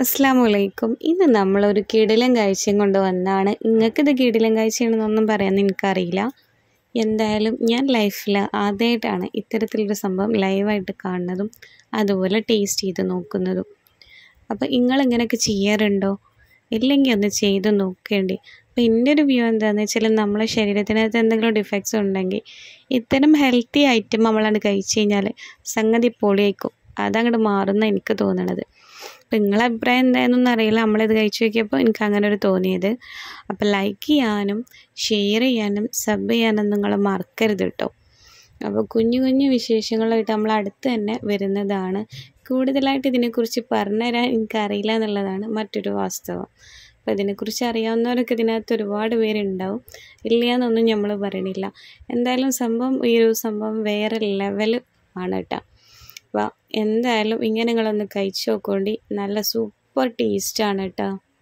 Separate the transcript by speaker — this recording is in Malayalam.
Speaker 1: അസ്സാമു അലൈക്കും ഇന്ന് നമ്മളൊരു കിടിലൻ കാഴ്ചയും കൊണ്ട് വന്നതാണ് നിങ്ങൾക്കിത് കിടിലൻ കാഴ്ചയാണെന്നൊന്നും പറയാൻ എനിക്കറിയില്ല എന്തായാലും ഞാൻ ലൈഫിൽ ആദ്യമായിട്ടാണ് ഇത്തരത്തിലൊരു സംഭവം ലൈവായിട്ട് കാണുന്നതും അതുപോലെ ടേസ്റ്റ് ചെയ്ത് നോക്കുന്നതും അപ്പോൾ നിങ്ങൾ ഇങ്ങനെയൊക്കെ ചെയ്യാറുണ്ടോ ഇല്ലെങ്കിൽ ഒന്ന് ചെയ്ത് നോക്കേണ്ടി അപ്പോൾ എൻ്റെ ഒരു വ്യൂ എന്താണെന്ന് വെച്ചാൽ നമ്മളെ ശരീരത്തിനകത്ത് എന്തെങ്കിലും ഡിഫക്ട്സ് ഉണ്ടെങ്കിൽ ഇത്തരം ഹെൽത്തി ഐറ്റം നമ്മളാണ് കഴിച്ച് കഴിഞ്ഞാൽ സംഗതി പൊളിയായിരിക്കും അതങ്ങോട്ട് മാറുന്ന എനിക്ക് തോന്നണത് അപ്പം നിങ്ങളെ അഭിപ്രായം എന്തായെന്നൊന്നും അറിയില്ല നമ്മളിത് കഴിച്ചു നോക്കിയപ്പോൾ എനിക്ക് അങ്ങനെ ഒരു തോന്നിയത് അപ്പോൾ ലൈക്ക് ചെയ്യാനും ഷെയർ ചെയ്യാനും സബ് ചെയ്യാനും നിങ്ങൾ മറക്കരുത് കേട്ടോ അപ്പോൾ കുഞ്ഞു കുഞ്ഞു വിശേഷങ്ങളായിട്ട് നമ്മൾ അടുത്ത് തന്നെ വരുന്നതാണ് കൂടുതലായിട്ട് ഇതിനെക്കുറിച്ച് പറഞ്ഞുതരാൻ എനിക്കറിയില്ല എന്നുള്ളതാണ് മറ്റൊരു വാസ്തവം അപ്പോൾ ഇതിനെക്കുറിച്ച് അറിയാവുന്നവരൊക്കെ ഇതിനകത്ത് ഒരുപാട് പേരുണ്ടാവും ഇല്ല എന്നൊന്നും നമ്മൾ പറയണില്ല എന്തായാലും സംഭവം ഈ ഒരു സംഭവം വേറെ ലെവൽ ആണ് കേട്ടോ അപ്പോൾ എന്തായാലും ഇങ്ങനെ നിങ്ങളൊന്ന് കഴിച്ചു നോക്കോണ്ടി നല്ല സൂപ്പർ ടേസ്റ്റാണ് കേട്ടോ